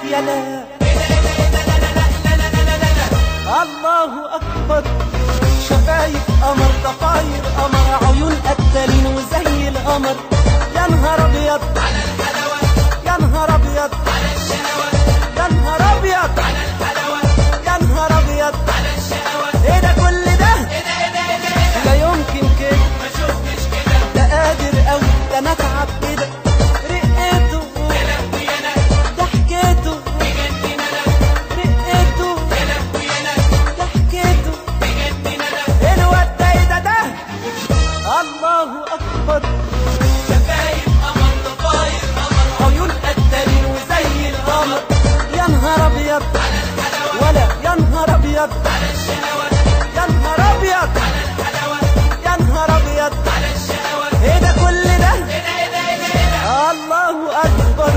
يا لا الله أكبر شفايف قمر ضفاير قمر عيون قتالين وزي القمر يا نهار أبيض على الحلاوة يا نهار أبيض على الشهوة يا نهار أبيض على الحلاوة يا نهار أبيض على الشهوة إيه ده كل ده ايه ده ايه ده ايه ده ايه ده لا يمكن كده ما شفتش كده ده قادر أوي ده أنا أتعب كده رقته يا لهوي انا ضحكته بجد انا رقته يا لهوي انا ضحكته بجد انا الواد ده ايه ده ده الله اكبر شفايف قمر ضفاير قمر عيون قتالين وزي القمر يا نهار ابيض على الحلاوة ولا يا نهار ابيض على الشهوة يا نهار ابيض على الحلاوة يا نهار ابيض على الشهوة ايه ده كل ده ايه ده ايه ده ايه ده ايه ده الله اكبر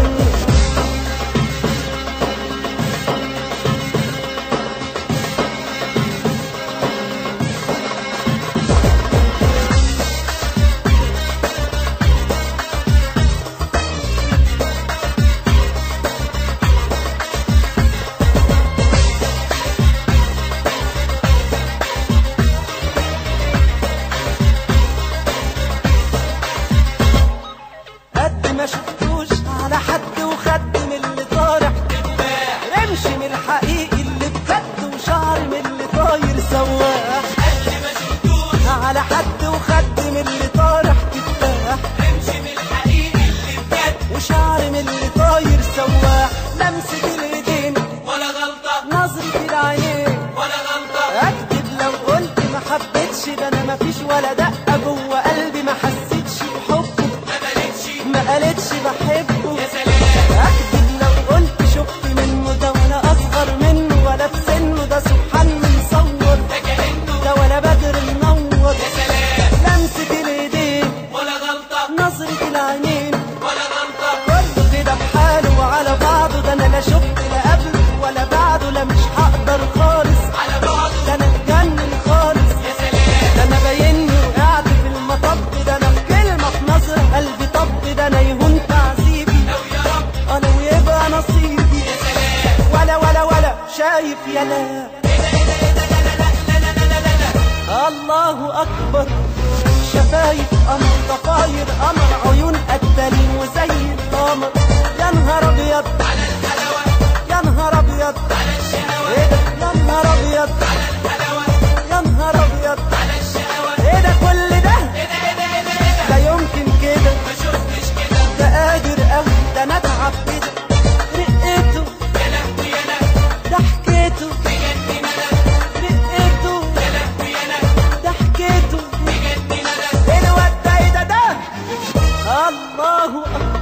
قد ما شفتوش على حد وخد من اللي طارح رمش من الحقيقي اللي بجد وشعر من اللي طاير سواح قد ما شفتوش على حد وخد من اللي طارح تفاح امشي من الحقيقي اللي بجد وشعر من اللي طاير سواح لمسة الايدين ولا غلطة نظرة العينين ولا غلطة اكتب لو قلت ما حبيتش ده انا مفيش ولا دقة جوه قلبي ما حسيتش بحبه ما بلتش ما قالتش بحبه يا سلام اكتب لو قلت شفت منه ده ولا اصغر منه ولا في سنه ده سبحان من صور ده كأنه ده ولا بدر منور يا سلام لمسة الايدين ولا غلطة نظرة العينين ولا غلطة كله كده بحاله وعلى بعضه ده انا لا شفت لا قبله ولا بعده لا مش هقدر خالص على بعضه ده انا اتجنن خالص يا سلام ده انا باينني وقعت في المطب ده انا في كلمة في نظرة قلبي طب ده انا يهون تعذيبي لو يا رب انا ويبقى نصيبي يا سلام ولا ولا ولا شايف يا لا ايه ده ايه ده ايه ده لا لا لا لا لا لا لا لا الله اكبر شفايف قمر ضفاير قمر عيون قتالين وزي القمر يا نهار ابيض على الحلاوة يا نهار ابيض على الشهوة ايه ده يا نهار ابيض على الحلاوة يا نهار ابيض على الشهوة ايه ده كل ده ايه ده ايه ده ايه ده ايه ده لا يمكن كده ما شفتش كده ده قادر قوي ده انا اتعب كده رقته يا لهوي انا ضحكته بجد انا رقته يا لهوي انا ضحكته بجد انا الواد ده ايه ده ده الله اكبر